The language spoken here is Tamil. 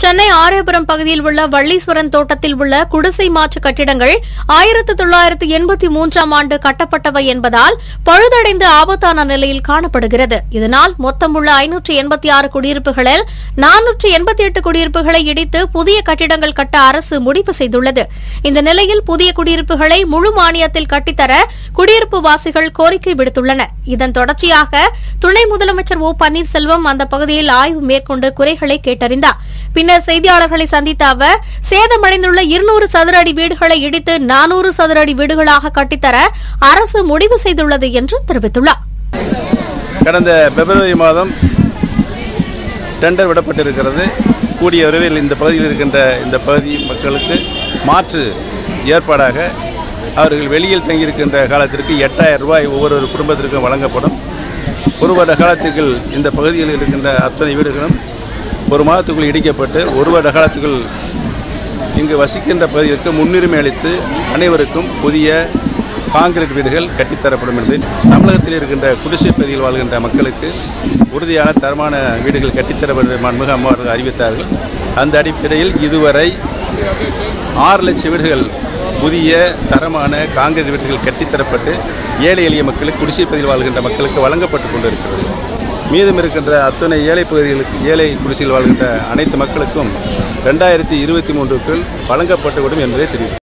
சென்னை ஆரியபுரம் பகுதியில் உள்ள வள்ளீஸ்வரன் தோட்டத்தில் உள்ள குடிசை மாற்று கட்டிடங்கள் ஆயிரத்து தொள்ளாயிரத்து எண்பத்தி மூன்றாம் ஆண்டு கட்டப்பட்டவை என்பதால் பழுதடைந்து ஆபத்தான நிலையில் காணப்படுகிறது இதனால் மொத்தம் உள்ள ஐநூற்று எண்பத்தி ஆறு குடியிருப்புகளில் நானூற்று எண்பத்தி எட்டு குடியிருப்புகளை இடித்து புதிய கட்டிடங்கள் கட்ட அரசு முடிவு செய்துள்ளது இந்த நிலையில் புதிய குடியிருப்புகளை முழு மானியத்தில் கட்டித்தர குடியிருப்பு வாசிகள் கோரிக்கை விடுத்துள்ளனர் இதன் தொடர்ச்சியாக துணை முதலமைச்சர் ஓ பன்னீர்செல்வம் அந்த பகுதியில் ஆய்வு மேற்கொண்டு குறைகளை கேட்டறிந்தார் பின்னர் செய்தியாளர்களை சந்தித்த அவர் சேதமடைந்துள்ள இருநூறு சதுர அடி வீடுகளை இடித்து நானூறு சதுர அடி வீடுகளாக கட்டித்தர அரசு முடிவு செய்துள்ளது என்று தெரிவித்துள்ளார் கடந்த பிப்ரவரி மாதம் டெண்டர் விடப்பட்டிருக்கிறது கூடிய விரைவில் இந்த பகுதியில் இருக்கின்ற இந்த பகுதி மக்களுக்கு மாற்று ஏற்பாடாக அவர்கள் வெளியில் தங்கியிருக்கின்ற காலத்திற்கு எட்டாயிரம் ரூபாய் ஒவ்வொரு குடும்பத்திற்கும் வழங்கப்படும் ஒரு வருட காலத்திற்குள் இந்த பகுதியில் இருக்கின்ற அத்தனை வீடுகளும் ஒரு மாதத்துக்குள் இடிக்கப்பட்டு ஒரு வருட காலத்துக்குள் இங்கு வசிக்கின்ற பகுதிகளுக்கு முன்னுரிமை அளித்து அனைவருக்கும் புதிய காங்கிரீட் வீடுகள் கட்டித்தரப்படும் என்று தமிழகத்தில் இருக்கின்ற குடிசை பகுதியில் வாழ்கின்ற மக்களுக்கு உறுதியான தரமான வீடுகள் கட்டித்தரப்படும் மாண்புமிகு அம்மா அவர்கள் அறிவித்தார்கள் அந்த அடிப்படையில் இதுவரை ஆறு லட்சம் வீடுகள் புதிய தரமான காங்கிரீட் வீடுகள் கட்டித்தரப்பட்டு ஏழை எளிய மக்களுக்கு குடிசை பகுதியில் வாழ்கின்ற மக்களுக்கு வழங்கப்பட்டு கொண்டிருக்கிறது மீதம் இருக்கின்ற அத்தனை ஏழை பகுதிகளுக்கு ஏழை குடிசையில் வாழ்கின்ற அனைத்து மக்களுக்கும் ரெண்டாயிரத்தி இருபத்தி மூன்றுக்குள் வழங்கப்பட்டுவிடும் என்பதை தெரிவித்தார்